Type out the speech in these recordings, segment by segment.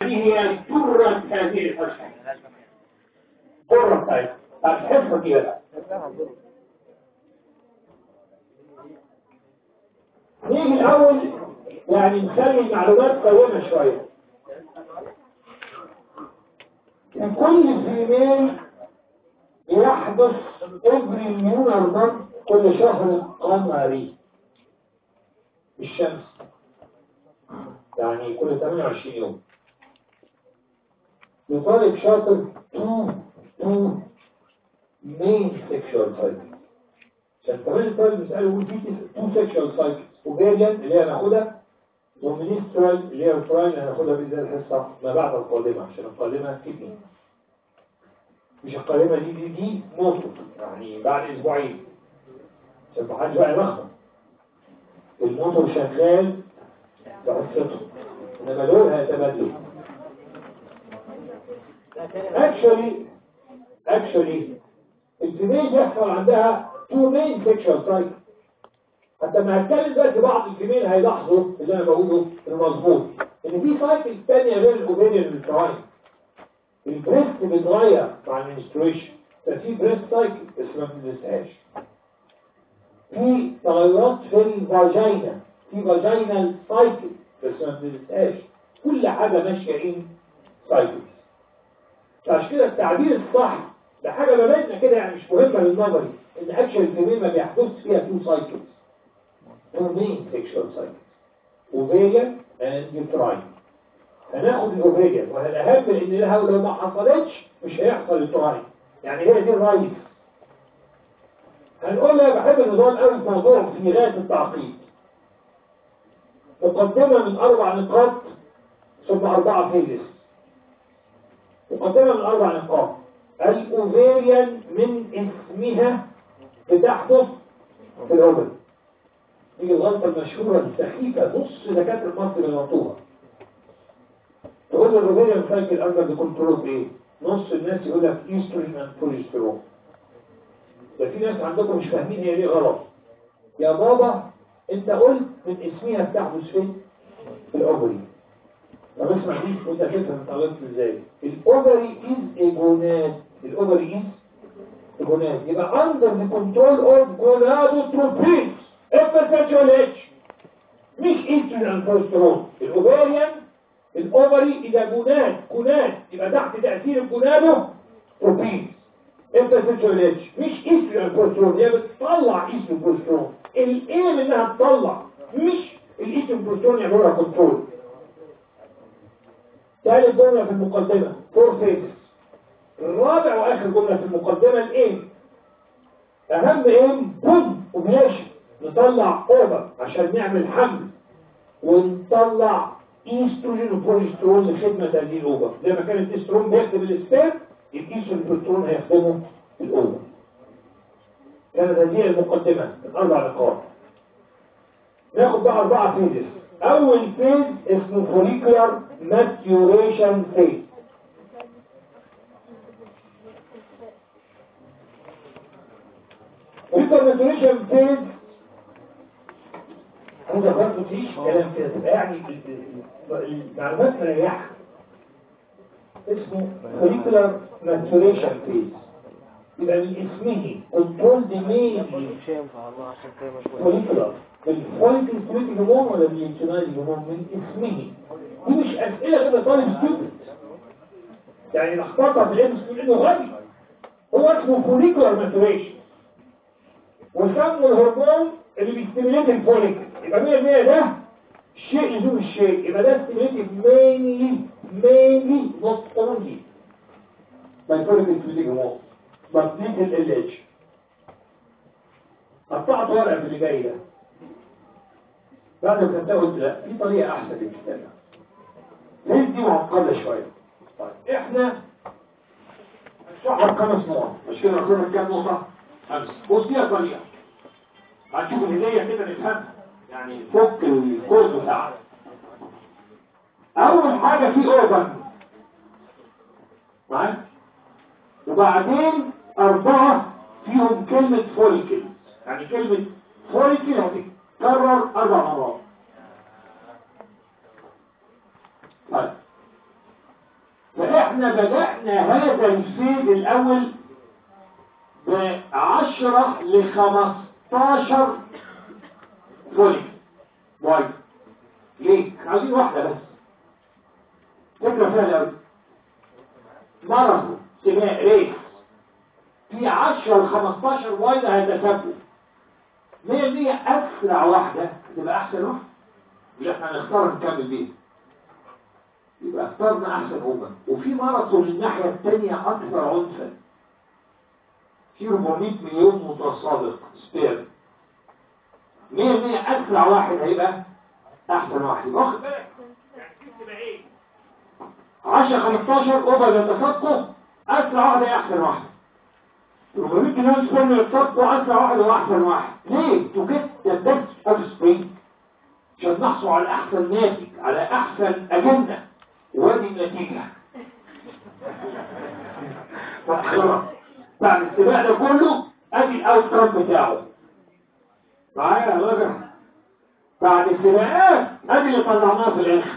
دي هي جرة هذه الحصة جرة بتاعتها بتاعت الحصة دي بقى نيجي الأول يعني نخلي المعلومات قويمة شوية في كل فيميل يحدث افري مليون مرة كل شهر قمري الشمس يعني كل 28 يوم لطالب شاطر 2 2 مين سيكشوال سايكل عشان كمان الطالب يسأله يقول في 2 سيكشوال سايكل اوفيريان اللي هي هناخدها ومينسترال اللي هي الفراين اللي هناخدها بإذن الحصة ما بعد القادمة عشان القادمة كتني مش القادمة دي دي دي موتو يعني بعد اسبوعين عشان ما حدش بقى يلخبط الموتور شغال بحصته انما دول هيتبادلوا اكشولي اكشولي الفيميل بيحصل عندها تو مين سيكشوال سايكل حتى ما هتكلم دلوقتي بعض الفيميل هيلاحظوا اللي انا بقوله المظبوط ان في سايكل ثانيه غير الاوفيريان والفراين البريست بيتغير مع المنستريشن ففي بريست سايكل بس ما بنلسهاش في تغيرات في الفاجينا في فاجينال سايكل بس ما بنلسهاش كل حاجه ماشيه ان سايكل عشان كده التعبير الصح ده حاجه بلدنا كده يعني مش مهمه للنظري ان اكشن الفيميل ما بيحدث فيها تو سايكلز تو مين سيكشوال سايكلز اوفيريان اند يوتراين هناخد الاوفيريان والاهم لان لها لو ما حصلتش مش هيحصل التراين يعني هي دي الرايس هنقول لها بحب النظام قوي في موضوع في غايه التعقيد مقدمه من اربع نقاط ثم اربعه فيزز مقدمه من اربع نقاط الاوفيريان من اسمها بتحدث في الاوفر دي الغلطه المشهوره السخيفه نص دكاتره مصر بيغلطوها تقول له الاوفيريان سايكل اندر كنترول ايه نص الناس يقول لك ايستروجين اند بروجسترون ده في ناس عندكم مش فاهمين هي ليه غلط يا بابا انت قلت من اسمها بتحدث فين في الاوفري طب اسمع دي وانت فكره انت غلطت ازاي الاوفري از ايجونات الاوفري از جوناد يبقى اندر ذا كنترول اوف جونادوتروبين افرساتشوال اتش مش ايستروجين اند بروسترون الاوفريان الاوفري اذا جوناد جوناد يبقى تحت تاثير الجونادوتروبين افرساتشوال اتش مش ايستروجين اند بروسترون هي بتطلع ايستروجين بروسترون الايم انها تطلع مش الايستروجين بروسترون يعملها كنترول ثالث جمله في المقدمه فور فيزز الرابع واخر جمله في المقدمه الايم اهم ايم بوم وبلاش نطلع اوفر عشان نعمل حمل ونطلع ايستروجين وبروجسترون لخدمه هذه الاوفر زي ما كان الاسترون بيخدم السبير الايستروجين والبروجسترون هيخدموا الاوفر كانت هذه المقدمه الاربع نقاط ناخد بقى اربعه فيزز اول فيز اسمه فوليكولار ماتيوريشن فيز فوليكولار ماتيوريشن فيز هذا برضه فيش كلام كده تبقى يعني المعلومات مريحه اسمه فوليكولار ماتيوريشن فيز يبقى من اسمه كنترول ديمين مش هينفع الله عشان كده مشغول فوليكولار الفوليك الفوليك هرمون ولا الانتنال هرمون من اسمه دي مش اسئله كده طالب ستوبد يعني الاخطاء في العلم تقول انه غبي هو اسمه فوليكولار ماتوريشن وسموا الهرمون اللي بيستيميليت الفوليك يبقى 100% ده شيء يزوم الشيء يبقى ده ستيميليت mainly mainly not only by folic الفوليك هرمون but need ال LH قطعت ورقه في اللي جاي ده بعد ما كنت قلت لا في طريقة أحسن للكتابة ليه دي معقدة شوية طيب إحنا هنشرحها بخمس نقط مش كده نقول كام نقطة؟ خمسة بص فيها طريقة هنشوف الهدية كده نفهمها يعني فك الكود بتاعها أول حاجة في أوبن معايا وبعدين أربعة فيهم كلمة فوليكل يعني كلمة فوليكل هتتكرر أربع مرات طيب احنا بدأنا هذا الفيز الاول ب 10 ل 15 فوليك وايد ليه؟ عايزين واحدة بس فكرة سهلة أوي ماراثون سباق ريس في 10 ل 15 وايد هيتسابقوا 100% أسرع واحدة تبقى أحسن واحدة اللي احنا هنختار نكمل بيها يبقى اخترنا أحسن أمة وفي ماراثون الناحية الثانية أكثر عنفا في 400 مليون متسابق سبير 100% أسرع واحد هيبقى أحسن واحد واخد بالك 10 15 اوفر يتسابقوا اسرع واحد هي احسن واحد 400 مليون سبرم يتسابقوا اسرع واحد هو احسن واحد ليه؟ تو جيت ذا بيست اوف سبرينج عشان نحصل على احسن ناتج على احسن اجنده وادي النتيجه خلاص بعد السباق ده كله ادي الاوتكم بتاعه معايا يا راجل بعد السباقات ادي اللي طلعناه في الاخر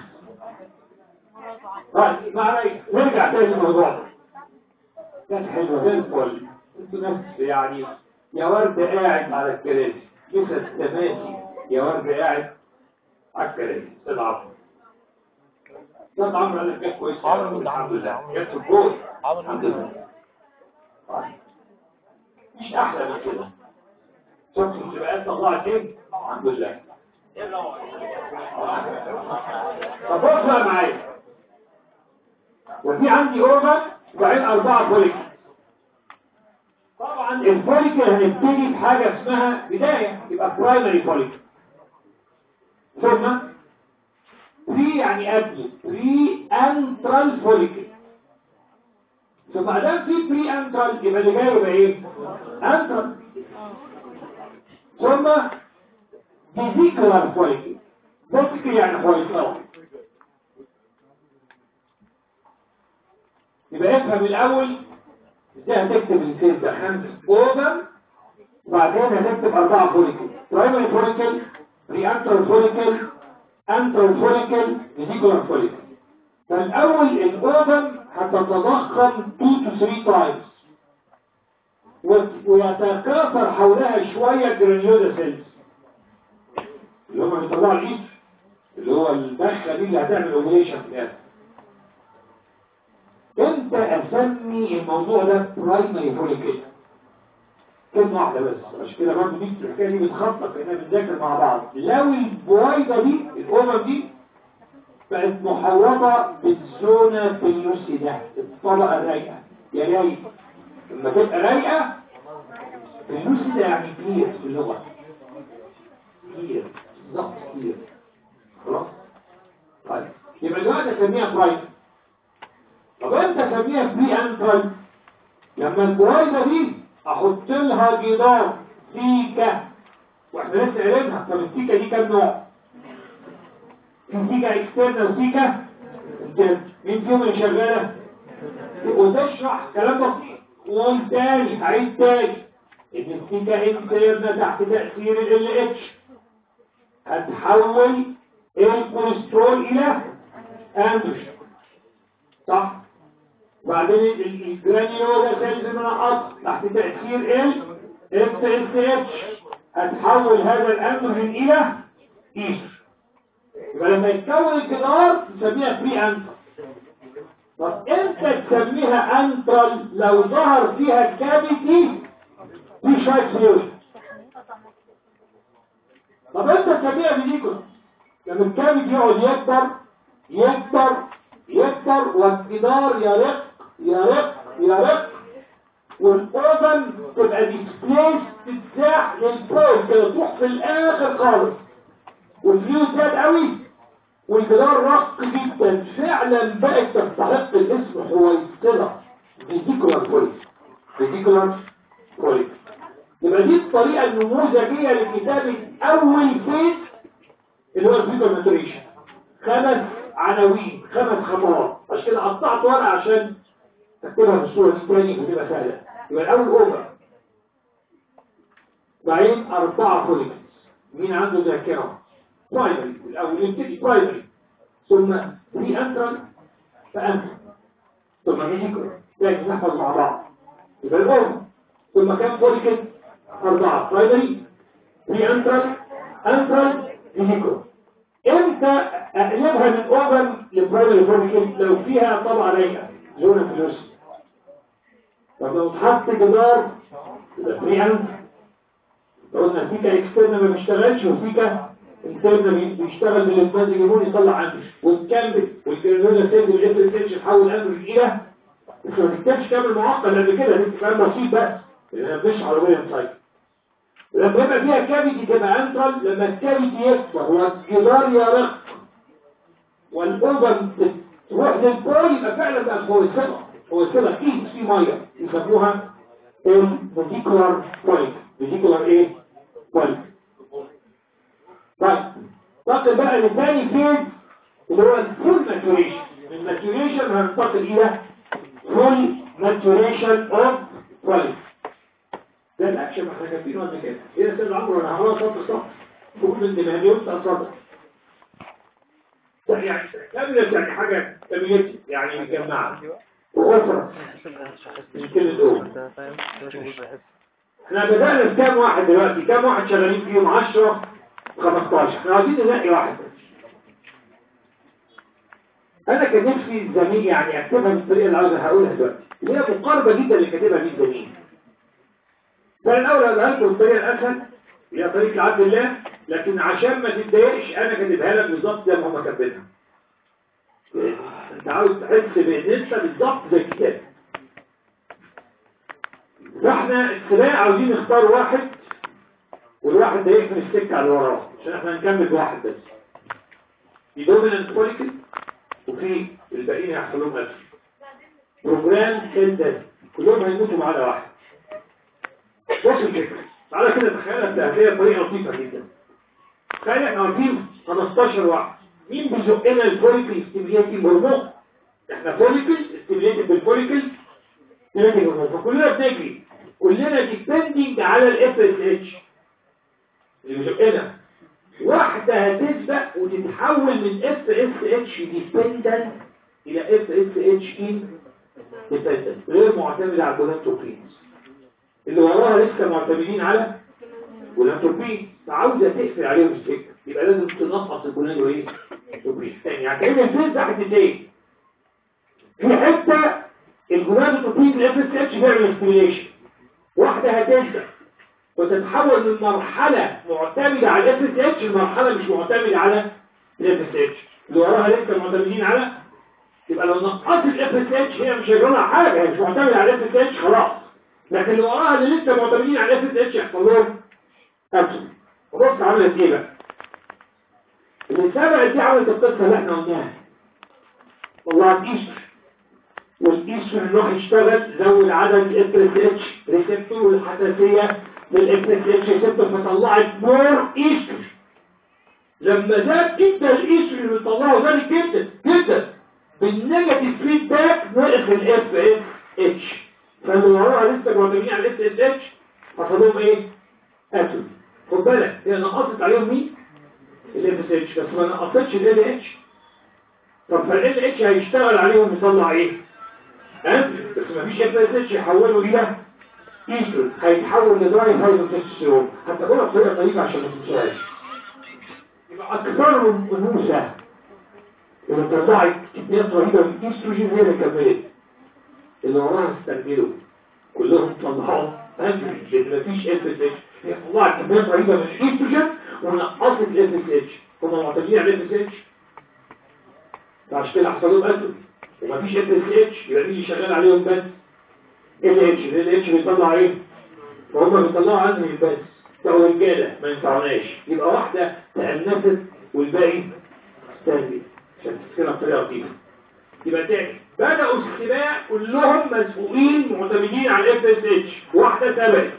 طيب ما عليك نرجع تاني للموضوع ده كانت حلوه زي الفل انتوا ناس يعني يا ورد قاعد على الكراسي لسه التماسي يا ورد قاعد على الكراسي العب ده عمرو قال لك جت كويس عمرو الحمد لله عمرو. جت في الجول عمرو الحمد لله طيب. مش احلى من كده شفت السباقات طلعت ايه الحمد لله طب بص بقى معايا وفي عندي اوفر وبعدين اربعه فوليك طبعا الفوليك هنبتدي بحاجه اسمها بدايه يبقى برايمري فوليك ثم بري يعني قبل بري انترال فوليك ثم ما دام في بري انترال يبقى اللي جاي يبقى ايه؟ انترال ثم فيزيكولار فوليك فيزيكال يعني فوليك يبقى افهم الاول ازاي هتكتب الفيز ده خمس اوفر وبعدين هتكتب اربعه فوليكل برايمري فوليكل بري انترال فوليكل انترال فوليكل فيزيكولار فوليكل فالاول الاوفر هتتضخم 2 to 3 تايمز ويتكاثر حولها شويه جرانيولا سيلز اللي هم بيطلعوا الايد اللي هو البخه دي اللي هتعمل اوبريشن في الاخر امتى اسمي الموضوع ده برايمري فوليكل كلمة واحدة بس عشان كده برضه دي الحكاية دي بتخطط لأننا بنذاكر مع بعض لو البويضة دي الأمم دي بقت محوطة بالزونة بلوسيدا الطبقة الرايقة يا ريت لما تبقى رايقة بلوسيدا يعني كتير في اللغة كتير بالظبط كتير خلاص طيب يبقى دلوقتي اسميها برايمري طب انت سميها بري انترال لما البويضه دي احط لها جدار سيكا واحنا لسه قايلينها طب السيكا دي كام نوع؟ في سيكا اكسترنال وسيكا internal. مين فيهم اللي شغاله؟ وتشرح كلام بسيط وقول تاني هعيد تاني ان السيكا انترنال تحت تاثير ال اتش هتحول الكوليسترول الى اندروجين صح؟ وبعدين الجرانيولا سيلز منقط تحت تأثير ال اف اس اتش هتحول هذا الاندروجين الى ايستر يبقى لما يتكون الجدار نسميها بري انترال طب امتى تسميها انترال لو ظهر فيها الكافيتي في شويه فلويد طب امتى تسميها فيزيكولا لما الكافيتي يقعد يكبر يكبر يكبر والجدار يرق يرق يرق والاوفن تبقى ديسبليس تتساح للبول كده تروح في الاخر خالص والفيو زاد قوي والجدار رق جدا فعلا بقت تستحق الاسم حويصله فيزيكولار بوليس فيزيكولار بوليس يبقى دي الطريقه النموذجيه لكتابه اول فيز اللي هو الفيجوال ماتوريشن خمس عناوين خمس خطوات عشان كده قطعت ورقه عشان تكتبها بالصوره دي تاني وتبقى سهله يبقى الاول اوفر بعدين اربعه فوليكلز مين عنده ذاكره برايمري الاول يبتدي برايمري ثم بري انترال فانترال ثم فيزيكولار تاني نحفظ مع بعض يبقى الأوفر ثم كام فوليكل أربعة برايمري بري أنترال أنترال فيزيكولار امتى اقلبها من اوفر لبرايمري فوليكل لو فيها طبعة رايقة زونة فلوس طب لو اتحط جدار يبقى بري أنترال قلنا فيكا اكسترنا ما بيشتغلش وفيكا انترنا بيشتغل بالاسباز يجيبون يطلع اندروش والكامبل والجرانولا سيلز والجسر سيلز يحول اندروش الى بس ما تكتبش كامل معقد قبل كده دي كلام بسيط بس لان مش عربيه سايكل لما يبقى فيها كافيتي تبقى انترال لما الكافيتي يكبر والجدار يرق والاوفر تروح للبول يبقى فعلا بقى هو السبب هو السبب فيه في ميه يسموها الفيزيكولار بوينت فيزيكولار ايه بوينت طيب ننتقل بقى لثاني فيز اللي هو الفول ماتوريشن من ماتوريشن هننتقل الى فول ماتوريشن اوف بوينت ده الاكشن ما احنا كاتبينه قبل كده ايه يا سيد عمرو انا هقرا سطر سطر فوق من دماغي وانت صدر يعني كاملة يعني حاجة كاملة يعني مجمعة وأخرى مش كل دول انت فاهم مش بحس احنا بدأنا بكام واحد دلوقتي كام واحد شغالين فيهم 10 15 احنا عايزين نلاقي واحد بس انا كان نفسي الزميل يعني اكتبها بالطريقه اللي عاوز هقولها دلوقتي اللي هي مقاربه جدا اللي كاتبها دي الزميل فانا الاول هقولها لكم بالطريقه الاسهل هي طريقه عبد الله لكن عشان ما تتضايقش انا كاتبها لك بالظبط زي ما هم كاتبينها انت عاوز تحس بان انت بالظبط زي الكتاب فاحنا السباق عاوزين نختار واحد والواحد ده يقفل السكه على اللي وراه عشان احنا هنكمل واحد بس في دومينانت فوليكل وفي الباقيين هيحصل لهم قتل بروجرام سيل كلهم هيموتوا ما عدا واحد بص الفكره تعالى كده تخيلها بتهديه بطريقه لطيفه جدا تخيل احنا واقفين 15 واحد مين بيزق لنا الفوليكل ستيميليتنج هرمون احنا فوليكل ستيميليتنج بالفوليكل ستيميليتنج هرمون فكلنا بنجري كلنا ديبندنج على الاف اس اتش اللي بيزقنا واحدة هتسبق وتتحول من اف اس اتش ديبندنت الى اف اس اتش ان ديبندنت غير معتمد على الجولانتوبينز اللي وراها لسه معتمدين على جولانتوبين فعاوزة تقفل عليهم السكة يبقى لازم تنقص الجولانتو ايه؟ توبين تاني يعني كأن الفيز ده حتتين في حتة الجولانتوبين الاف اس اتش بيعمل ستيميليشن واحدة هتسبق وتتحول من مرحلة معتمدة على الاف اس اتش لمرحلة مش معتمدة على الاف اس اتش اللي وراها لسه معتمدين على يبقى لو نقصت الاف اس اتش هي مش هيجرى لها حاجة هي مش معتمدة على الاف اس اتش خلاص لكن اللي وراها اللي لسه معتمدين على الاف اس اتش يحصل لهم قتل بص عملت ايه بقى اللي سبقت دي عملت القصة اللي احنا قلناها والله ايستر والايستر انه يشتغل زود عدد الاف اس اتش ريسبتور والحساسية للاف اس اتش ريسبتور فطلعت مور ايستر لما زاد جدا الايستر اللي بيطلعه زاد جدا جدا بالنيجاتيف فيدباك نقص الاف اس اتش فاللي وراها لسه معتمدين على الاف اس اتش حصل لهم ايه؟ قتل خد بالك هي نقصت عليهم مين؟ الاف اس اتش بس ما نقصتش ال اتش طب فال اتش هيشتغل عليهم يطلع ايه؟ ها؟ بس ما فيش اف اس اتش يحوله الى ايسترون هيتحول لدراي هايدروتستيرون حتى اقولها بطريقه طريقه عشان ما تنساهاش يبقى اكثرهم انوثه اللي طلعت كميات رهيبه من الاستروجين هي اللي كملت اللي وراها استرجلوا كلهم طلعوا انجري لان مفيش اف اس اتش هي طلعت كميات رهيبه من الاستروجين ونقصت الاف اس اتش هم معتمدين على الاف اس اتش فعشان كده حصل لهم قتل ومفيش اف اس اتش يبقى مين شغال عليهم بس ال اتش ال اتش بيطلع ايه وهم بيطلعوا عنهم بس بقوا رجاله ما ينفعناش يبقى واحده تأنست والباقي استهدي عشان تفكرها بطريقه لطيفه يبقى تاني بدأوا السباق كلهم مسؤولين معتمدين على الاف اس اتش واحده سبقت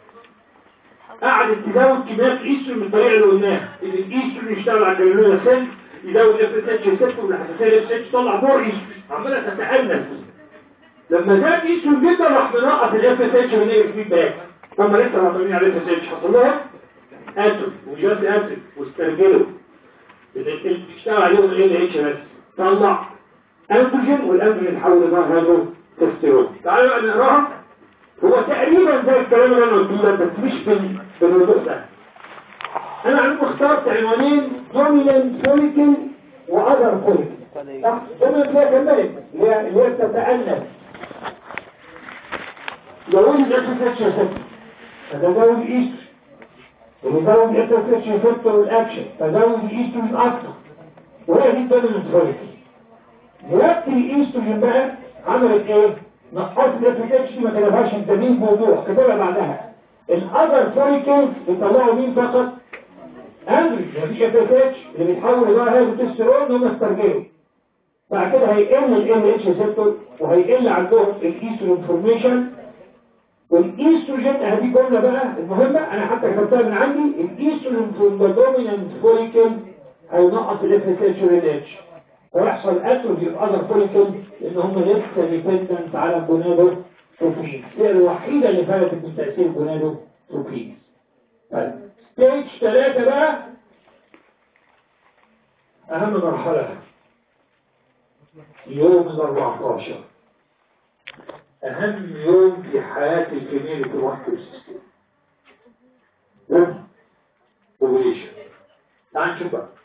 قعدت تزود كميات ايسترون من الطريقه اللي قلناها ان الايسترون يشتغل على الجلولا سيل يزود الاف اس اتش يسكر والحساسيه الاف اس اتش تطلع مور ايسترون عماله تتأنس لما زاد ايسترون جدا راح منقص الاف اس اتش من ايه فيدباك هم لسه معتمدين على الاف اس اتش حصل لهم اتم وجاز اتم واسترجلوا بتشتغل عليهم ال اتش بس طلع اندروجين والاندروجين حول بقى هذا تستيرون تعالوا بقى نقراها هو تقريبا زي الكلام اللي انا قلته لك بس مش بال- بالوضوح ده انا عندي اخترت عنوانين دومينانت فوليكل واذر فوليكل صح دومينانت هي كملت اللي هي اللي هي بتتأنف يقول الاس اس اتش افكت فزود الايستروجين ويزود الاس اس اتش افكت والاكشن فزود الايستروجين اكتر وهي دي الدومينانت فوليكل دلوقتي الايستروجين بقى عملت ايه؟ نقصت الاف اتش دي ما كتبهاش انت مين بوضوح كتبها بعدها الاذر فوليكلز بيطلعوا مين فقط؟ اندروجين مفيش اف اتش اللي بيتحول بقى هذا التستيرون هم استرجلوا بعد كده هيقل ال اتش ريسبتور وهيقل عندهم الايستروجين فورميشن والايستروجين اهدي جمله بقى المهمه انا حتى كتبتها من عندي الايستروجين فروم ذا دومينانت فوليكل هينقص الاف اتش والال اتش ويحصل اتروفي في اذر فوليكل لان هم لسه ديبندنت على الجونادو تروفين هي الوحيده اللي فاتت من تاثير جونادو تروفين طيب ستيج 3 بقى اهم مرحله يوم ال 14 اهم يوم في حياه الكيمياء في الواحد سيستم يوم اوبريشن تعال نشوف بقى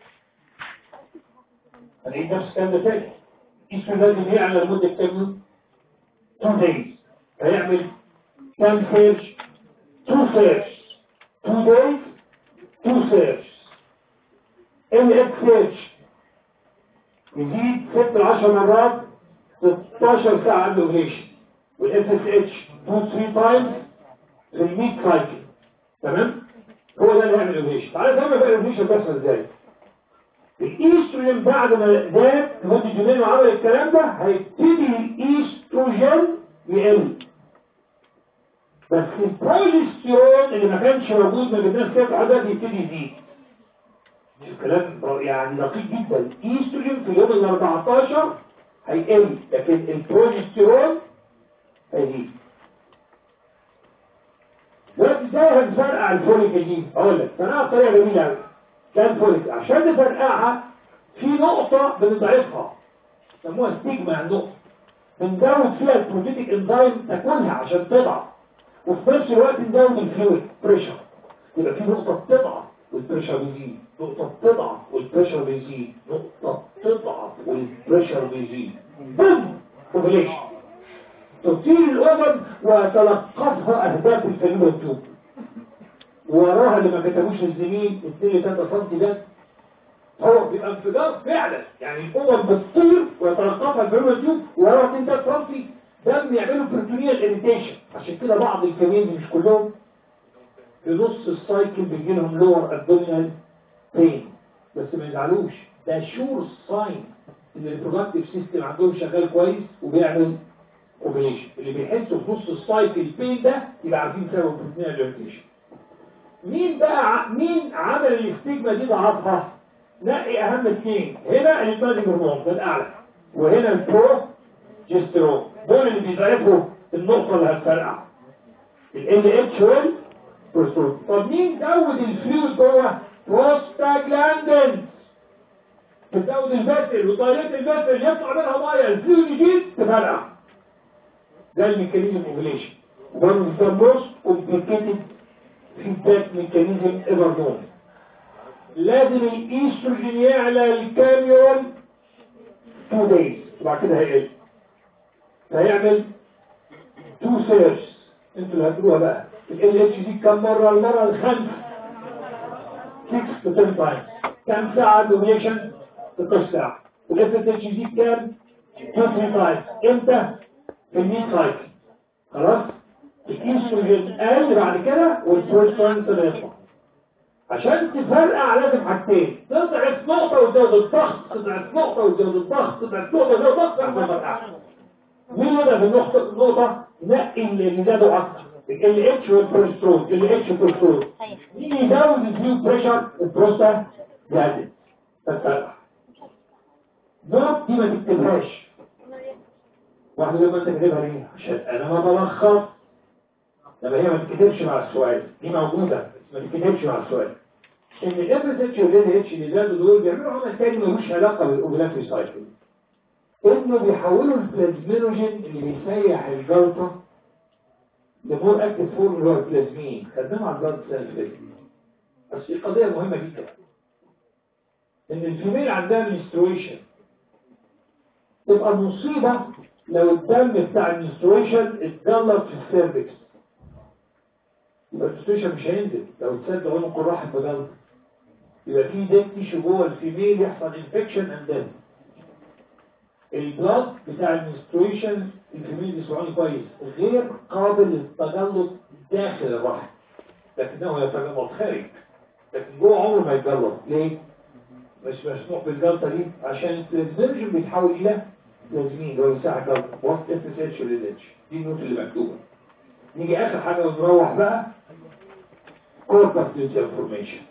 هنعيد نفس الكلام ده تاني اسمه لازم يعمل لمدة كام يوم؟ 2 days هيعمل كام سيرش؟ 2 سيرش 2 days 2 سيرش ال اف سيرش يزيد 6 ل 10 مرات 16 ساعة عنده اوبريشن والاف اس اتش 2 3 تايمز في ال 100 سايكل تمام؟ هو ده اللي هيعمل اوبريشن تعالى زي ما بقى الاوبريشن بيحصل ازاي؟ الايستروجين بعد ما زاد لمده يومين وعمل الكلام ده هيبتدي الايستروجين يقل بس البروجستيرون اللي ما كانش موجود ما جبناش كده عدد يبتدي يزيد الكلام يعني دقيق جدا الايستروجين في اليوم ال 14 هيقل لكن البروجستيرون هيزيد دلوقتي ازاي هنفرقع الفوليك دي؟ اقول لك فرقعها بطريقه جميله قوي كان فوليك عشان نفرقعها في نقطة بنضعفها سموها ستيجما يعني نقطة بنزود فيها البروتيتيك انزيم تاكلها عشان تضعف وفي نفس الوقت نزود الفلويد بريشر يبقى في نقطة بتضعف والبريشر بيزيد نقطة بتضعف والبريشر بيزيد نقطة بتضعف والبريشر بيزيد بوم اوبليشن تطير الأذن وتلقفها أهداف الفلويد التوب وراها اللي ما كتبوش الزميل 2 3 سم ده هو بيبقى انفجار فعلا يعني القوة بتطير ويتلقفها الفيروس تيوب وراها 2 3 سم ده بيعملوا بروتونيال اريتيشن عشان كده بعض الكمين مش كلهم في نص السايكل بيجي لهم لور ابدومينال بين بس ما يزعلوش ده شور ساين ان البرودكتيف سيستم عندهم شغال كويس وبيعمل اوبريشن اللي بيحسوا في نص السايكل بين ده يبقى عارفين سبب البروتونيال اريتيشن مين بقى ع- مين عمل الاستجمة دي ضعفها نقي اهم اثنين هنا الانتاج هرمون ده الاعلى وهنا البروجستيرون دول اللي بيضعفوا النقطة اللي هتفرقع ال اتش والبروستون طب مين زود الفلويد جوه بروستاجلاندين بتزود الفاسل وطريقة الفاسل يطلع منها ميه الفلويد يزيد تفرقع ده الميكانيزم اوفيليشن one of the most complicated feedback mechanism ever known لازم الايستروجين يعلى الكام يوم 2 days وبعد كده هيقل فيعمل 2 سيرش انتوا اللي هتقولوها بقى ال اتش دي كم مره المره الخامسه 6 to 10 times كم ساعه دوميشن 16 ساعه والاف اتش دي كام 2 3 times امتى في الميد سايكل خلاص الايستروجين قل بعد كده والبروستون يطلع عشان تفرقع لازم حاجتين تضعف نقطة وتزود الضغط تضعف نقطة وتزود الضغط تضعف نقطة وتزود الضغط عشان تفرقع مين يضعف النقطة النقطة نقي اللي زادوا أكتر ال اتش والبروسترون ال اتش والبروسترون مين يزود الفيو بريشر البروستا زادت فتفرقع نقط دي ما تكتبهاش واحدة لما انت كاتبها ليه عشان انا ما بلخص لما هي ما تتكتبش مع السؤال دي موجودة ما تتكتبش مع السؤال ان الاف اس اتش والال اتش اللي زادوا دول بيعملوا عمل تاني ملوش علاقة بالاوفلاتري سايكل انه بيحولوا البلازمينوجين اللي بيسيح الجلطه لمور اكتف فورم اللي هو البلازمين خدناها على البلاد سيل بس في قضيه مهمه جدا ان الفيميل عندها منسترويشن تبقى مصيبه لو الدم بتاع المنسترويشن اتجلط في السيرفكس يبقى المنسترويشن مش هينزل لو اتسد عنق الرحم بجلط يبقى في ديد تيشو جوه الفيميل يحصل انفكشن اند ديث البلاد بتاع المنسترويشن الفيميل بيسمعوني كويس غير قابل للتجلط داخل الرحم لكنه يتجلط خارج لكن جوه عمره ما يتجلط ليه؟ مش مسموح بالجلطه دي عشان البلازمينوجين بيتحول الى بلازمين اللي هو يساعد جلطه وسط اف اس اتش اتش دي النوت اللي مكتوبه نيجي اخر حاجه ونروح بقى كوربس انفورميشن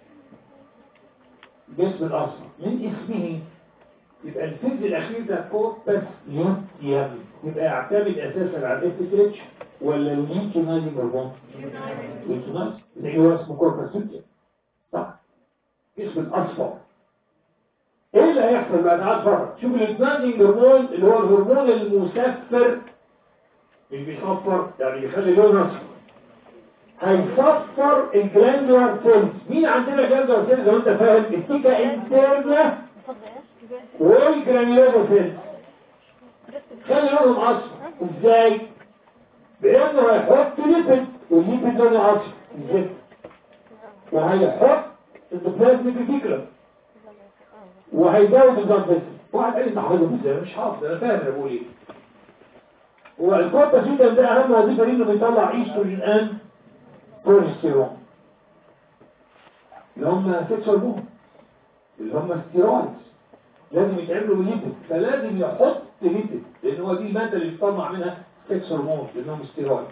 جسم الاصل من اسمه يبقى الفيز الاخير ده كوربس لوتيوم يبقى يعتمد اساسا على الاف اس اتش ولا الليتونايزنج هرمون الليتونايز اللي هو اسمه كوربس لوتيوم صح اسم الاصفر ايه اللي هيحصل بعد اصفر شوف الليتونايزنج هرمون اللي هو الهرمون المسفر مش بيصفر يعني بيخلي لونه اصفر هيصفر الجلاندولار سيلز مين عندنا جلاندولار سيلز لو انت فاهم التيكا انترنا والجرانيولار سيلز خلي لونهم اصفر ازاي بانه هيحط ليبيد والليبيد لونه اصفر الزبده وهيحط البلازميك ريتيكولم وهيزود الضغط واحد قال لي انت حافظه ازاي مش حافظ انا فاهم انا بقول ايه هو الكوربا سيدم ده اهم وظيفه ليه انه بيطلع ايستروجين ان بروجستيرون اللي هم سكس هرمون اللي هم ستيرويدز لازم يتعملوا ليبيد فلازم يحط ليبيد لان هو دي الماده اللي بيطلع منها سكس هرمون لانهم ستيرويدز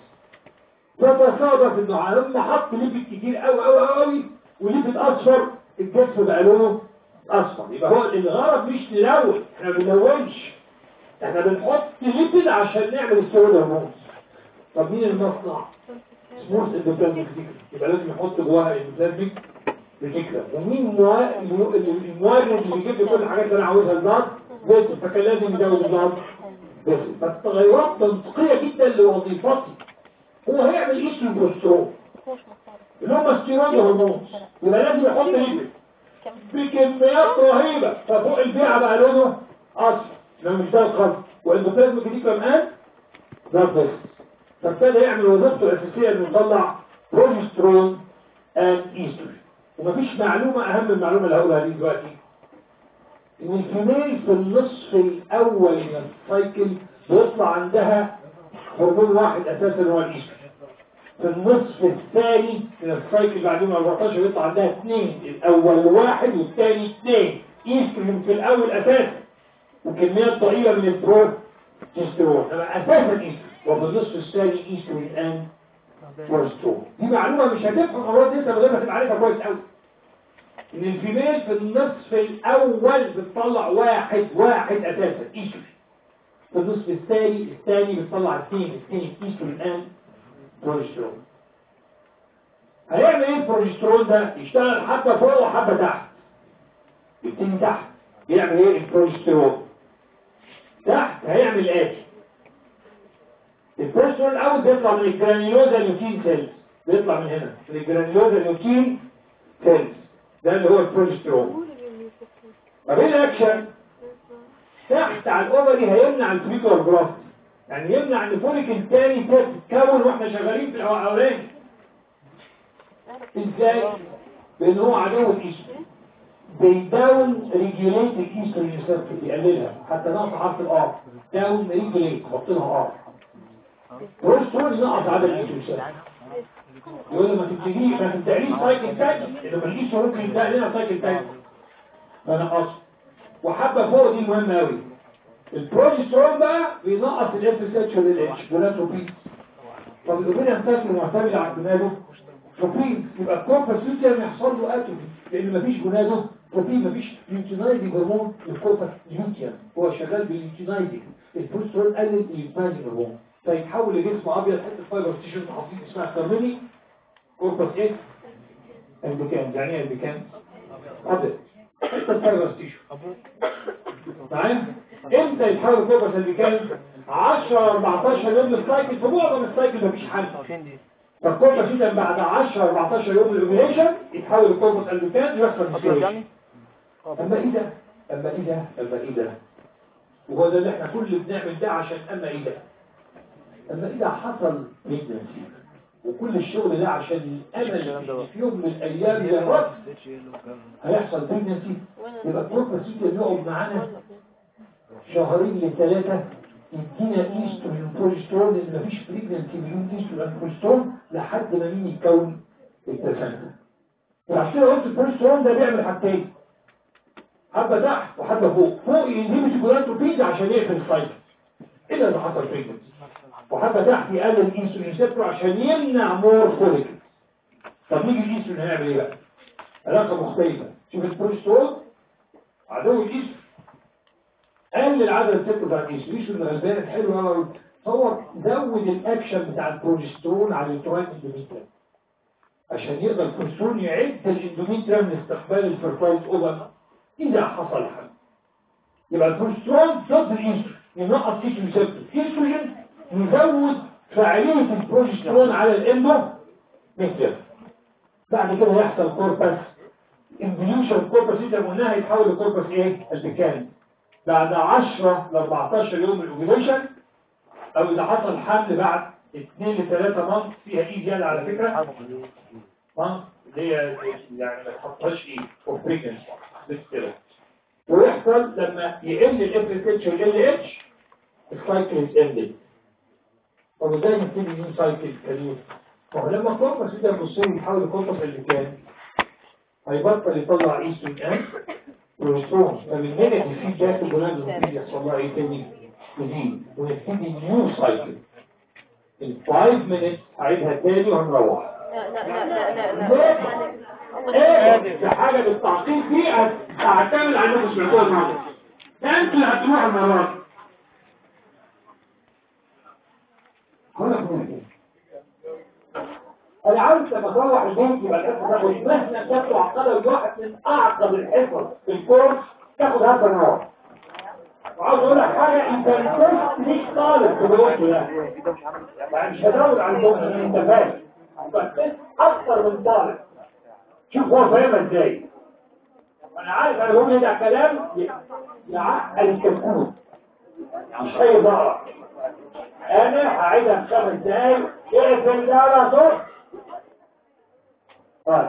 فتصادف انه لما حط ليبيد كتير قوي قوي قوي وليبيد اصفر الجسم بقى لونه اصفر يبقى هو الغرض مش نلون احنا ما بنلونش احنا بنحط ليبيد عشان نعمل الستيرويد هرمون طب مين المصنع سموث اندوبلازميك يبقى لازم يحط جواها اندوبلازميك ريتيكولا ومين موا- المو- المورد اللي بيجيب لي كل الحاجات اللي انا عاوزها البلاد بس فكان لازم يزود البلاد بس فالتغيرات منطقيه جدا لوظيفتي هو هيعمل ايه في البروسترون اللي هم ستيرويد هرمونز يبقى لازم يحط ليبيد بكميات رهيبه ففوق البيعه بقى لونه اصفر لو مش ده الخلط والاندوبلازميك دي كمان ده بس فابتدى يعمل وظيفته الاساسيه انه يطلع بروجسترون اند ايستروجين ومفيش معلومه اهم من المعلومه اللي هقولها دي دلوقتي ان الفيميل في النصف الاول من السايكل بيطلع عندها هرمون واحد اساسا هو الايستروجين في النصف الثاني من السايكل بعد ما 14 بيطلع عندها اثنين الاول واحد والثاني اثنين ايستروجين في الاول اساسا وكميات ضئيله من البروجسترون اما اساسا ايستروجين وفي النصف الثاني ايستروجين اند بروجسترون دي معلومه مش هتفهم امراض انت من غير ما تبقى عارفها كويس قوي ان الفيميل في النصف الاول بتطلع واحد واحد اساسا ايستروجين في النصف الثاني الثاني بتطلع اثنين اثنين ايستروجين اند بروجسترون هيعمل ايه البروجسترون ده يشتغل حبه فوق وحبه تحت يبتدي تحت يعمل ايه البروجسترون تحت هيعمل ايه البروجسترون الاول بيطلع من الجرانيولوزا ليوتين سيلز بيطلع من هنا من الجرانيولوزا ليوتين سيلز ده اللي هو البروجسترون طب ايه الاكشن تحت على الاوفري هيمنع الفوليكولار جراف يعني يمنع ان فوليكل تاني تتكون واحنا شغالين في الاولاني ازاي بان هو عدو الايستروجين بيداون ريجوليت الايستروجين سيركت يقللها حتى نقص حرف الار داون ريجوليت حط لها ار بروسترول نقص عدد الايستروجين يقول لما تبتدي ما تبتديش سايكل تاني لما الايستروجين ممكن يبدا لنا سايكل تاني فنقص وحبه فوق دي مهمه قوي البروجسترون بقى بينقص الاف اس اتش والاتش جوناتروبين طب الاوبين يمتاز معتمد على الجونادو تروبين يبقى الكوربس لوتيوم يحصل له اتومي لان مفيش جونادو تروبين مفيش ليوتينايزنج هرمون للكوربس لوتيوم هو شغال بالليوتينايزنج البروجسترون قلل الليوتينايزنج هرمون فيتحول لجسم ابيض حته فايبر تيشن عظيم اسمها كارميني كوربس اكس البيكان يعني ايه البيكان ابيض حته فايبر تيشن معايا امتى يتحول الكوربس اللي كان 10 14 يوم السايكل في معظم السايكل مفيش حل فين دي؟ فالكوربس اذا بعد 10 14 يوم الاوفيليشن يتحول الكوربس اللي يحصل أبيض مستويش يعني؟ اما ايه ده اما ايه ده اما ايه ده وهو ده اللي احنا كل بنعمل ده عشان اما ايه ده اما ايه ده حصل بريجنسي وكل الشغل ده عشان الامل إن في يوم من الايام يا رب هيحصل بريجنسي يبقى الكوربس يقدر يقعد معانا شهرين لثلاثة يدينا ايستروجين وبروجسترون لان مفيش بريجنسي بدون ايستروجين وبروجسترون لحد ما مين يتكون البلاسنتا وعشان كده قلت البروجسترون ده بيعمل حاجتين حبة تحت وحبة فوق فوق ينهبت الجولانتروبيز عشان يقفل السايكل ايه ده اللي حصل بريجنسي وحبة تحت يقلل الانسولين ريسبتور عشان يمنع مور فوليك طب نيجي الانسولين هنعمل ايه بقى علاقة مختلفة شوف البروجسترون عدو الانسولين قلل عدد الست بتاع الانسولين الغلبان حلو قوي هو زود الاكشن بتاع البروجسترون على الترايت اندوميتريم عشان يقدر البروجسترون يعد الاندوميتريم لاستقبال الفيرتايز اوفر اذا حصل حمل يبقى البروجسترون ضد الانسولين ينقص تيشو ريسبتور الاستروجين يزود فعاليه البروجسترون على الاندوميتريم بعد كده يحصل كوربس انفيوشن كوربس اللي قلناها يتحول لكوربس ايه البيكاني بعد 10 ل 14 يوم الاوفيليشن او اذا حصل حمل بعد 2 ل 3 مانث فيها ايه زياده على فكره مانث اللي هي يعني ما تحطهاش ايه اوف بريجنس بس كده ويحصل لما يقل الاف اس اتش ويقل اتش السايكل از اندد طب ازاي نبتدي نيو سايكل كريم؟ ما هو لما الكوربس يبدا يبص لي يحاول الكوربس اللي كان هيبطل يطلع ايستون ان والرسوم فمن هنا في جاك الجولان بتبتدي يحصل لها ايه تاني جديد ونبتدي نيو سايكل in 5 minutes هعيدها تاني وهنروح لا لا لا لا لا ايه ده حاجه بالتعقيد دي هعتمد على انكم سمعتوها النهارده انت اللي هتروح المره دي هقول لك مين انا عاوز لما تروح البيت يبقى الحصه تاخد مهما كانت معقده واحد من اعقد الحصص في الكورس تاخد هذا النوع وعاوز اقول لك حاجه انت الكورس مش طالب في الوقت ده يعني مش هزود عن الكورس انت فاهم بس اكتر من طالب شوف هو فاهمها ازاي انا عارف انا بقول ده كلام يعقل الكتكوت مش هي ضرر انا هعيدها في خمس دقايق اقفل ده على صوت طيب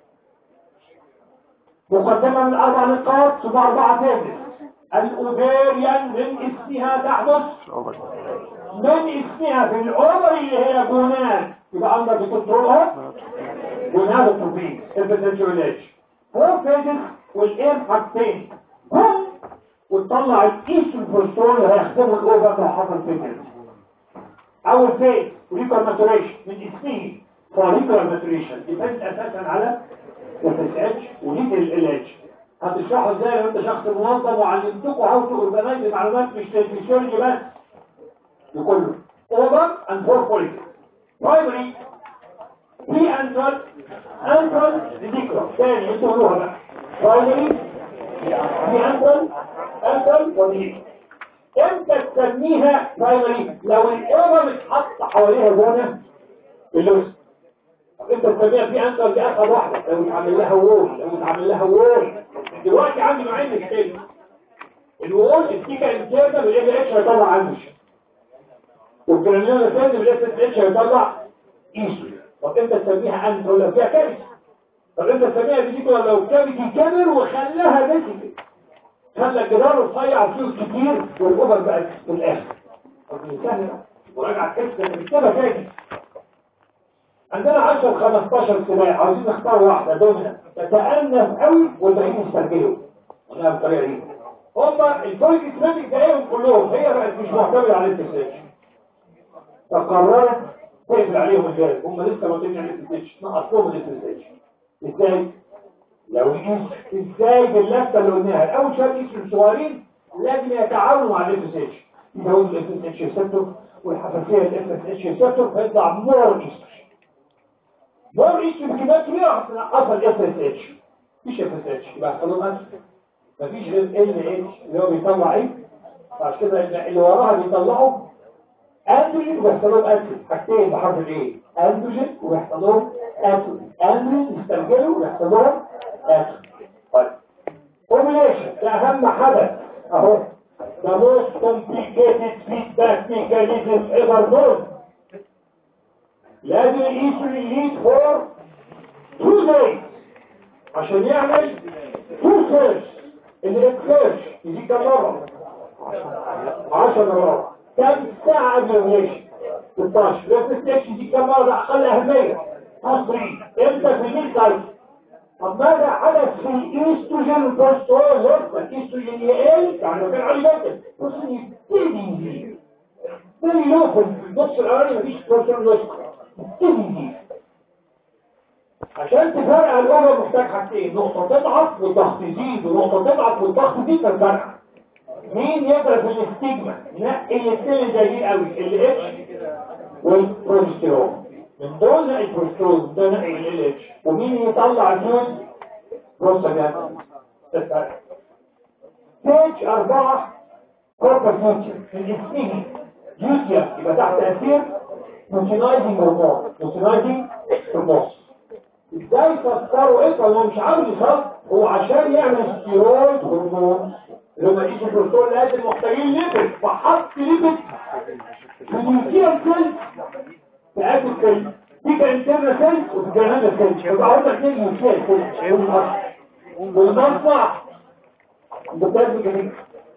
مقدمة من أربع نقاط ثم أربعة تاني الأوفيريان من اسمها تحدث من اسمها في الأوفر اللي هي جونات يبقى أندر بكنترولها جونات التوبيك البتنجوليش فور فيزز والإير حاجتين هم وتطلع الإيش البروسترول اللي هيخدموا الأوفر لو حصل فيزز أول فيز ريكور ماتوريشن من اسمه فوريكور ماتوريشن يبقى أساسا على اف اتش وليك ال اتش هتشرحوا ازاي لو انت شخص منظم وعلمتكم هاو تو اورجنايز المعلومات مش تلفزيوني بس لكله اوفر اند فور فوليك برايمري في انتر انتر ريديكولار تاني انتوا قولوها بقى برايمري في انتر انتر وريديكولار امتى تسميها برايمري لو الاوفر اتحط حواليها زونه اللوز انت تسميها في انتر دي اخر واحده لو متعمل لها وول لو متعمل لها وول دلوقتي عندي نوعين من الكلمه الوول التيكا انترنال والاف اتش هيطلع عنش والجرانيول الثاني بالاف اتش هيطلع ايسو طب انت تسميها انتر ولا فيها كابيتي طب انت تسميها فيزيكولا لو كابيتي كامل وخلاها فيزيكال خلى الجدار رفيع وفيه كتير والاوفر بقى في الاخر طب سهل وراجع كده بتكتبها تاني عندنا 10 15 سباق عاوزين نختار واحده دومنا تتأنف قوي والباقيين يسترجلوا قلنا بالطريقه دي هما الفوليك اسماتيك زيهم كلهم هي بقت مش معتمده على الانتساج فقررت تقفل عليهم الجانب هم لسه معتمدين على الانتساج نقص لهم الانتساج ازاي؟ لو نقيس ازاي باللفه اللي قلناها الاول شويه نقيس صغيرين لازم يتعاونوا مع الانتساج يزودوا الانتساج ريسبتور والحساسيه للانتساج ريسبتور فيطلع مور ايستروجين مور ايستروجين كده كبيره هتنقصها الاف اس اتش مش اف اس اتش يبقى هيحصل لهم اسف مفيش غير ال اتش اللي هو بيطلع ايه عشان كده اللي وراها بيطلعوا اندروجين ويحصل لهم اكل حاجتين بحرف الايه اندروجين ويحصل لهم اكل اندروجين يسترجلوا ويحصل لهم اكل طيب اوبليشن ده اهم حدث اهو the most complicated feedback mechanism ever known لازم الايستروجين يليد فور 2 days عشان يعمل 2 سيرش الاكسيرش يجي كم مره 10 مرات كم ساعة قبل الريش 16 لو تستكشف دي كم مرة أقل أهمية تصريح امتى في مين سايت طب ماذا حدث في الايستروجين بوستول لسه الايستروجين يقل يعني لو كان عالي جدا بص يبتدي يزيد يبتدي له في النص الاولاني مفيش بوستول لسه يبتدي يزيد عشان تفرق الأمر محتاج حاجتين نقطة تضعف والضغط يزيد ونقطة تضعف والضغط يزيد فالفرق مين يضرب في الاستجمة نقي الاثنين زي قوي ال اتش والبروستيرون من دول نقي البروستيرون ده نقي ال اتش ومين يطلع الجوز بروستاجان ستيج أربعة كوربا فيوتشر في الاسمين يوتيا يبقى تحت تأثير نوتينايزنج هرمون نوتينايزنج هرمون ازاي تفكروا ايه هو مش عاوز يصف هو عشان يعمل ستيرويد هرمون اللي هم ايش الدكتور لازم محتاجين ليبت فحط ليبت في النيوكلير سيل في اكل سيل دي كان انترنا سيل وفي جهاز سيل يبقى هم اثنين نيوكلير سيل والمصنع الدكتور ميكانيك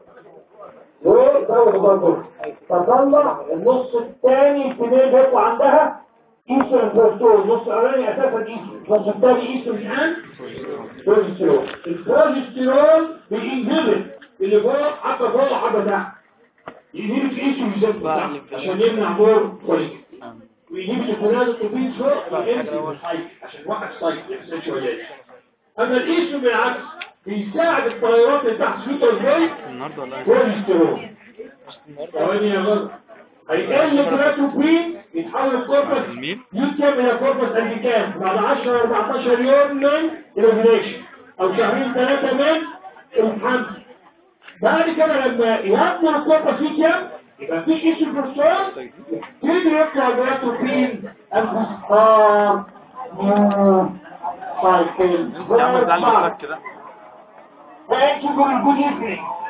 ودور برضه تطلع النص الثاني الكبير بيطلع عندها ايسترن بروستول النص الاولاني اساسا ايسترن النص الثاني ايسترن الان بروجستيرون البروجستيرون بينهبط اللي فوق حتى فوق حتى تحت ينهبط ايسترن تحت عشان يمنع دور كويس وينهبط الفنادوتروبين فوق وينزل السايك عشان واحد سايك يحصل شويه اما الايسترن بالعكس بيساعد التغيرات اللي تحت سوتر ازاي النهارده ولا بروجستيرون ثواني يا غلط هيقل الكراتوبين يتحول الكوربس الميم يتكم الى كوربس امريكان بعد 10 14 يوم من الاوفيليشن او شهرين ثلاثه من الحمل بعد كده لما يهمل الكوربس يتكم يبقى في ايش البروستول يبتدي يطلع الكراتوبين الفسفار نيو سايكل تعمل زعل كده Thank you for a good evening.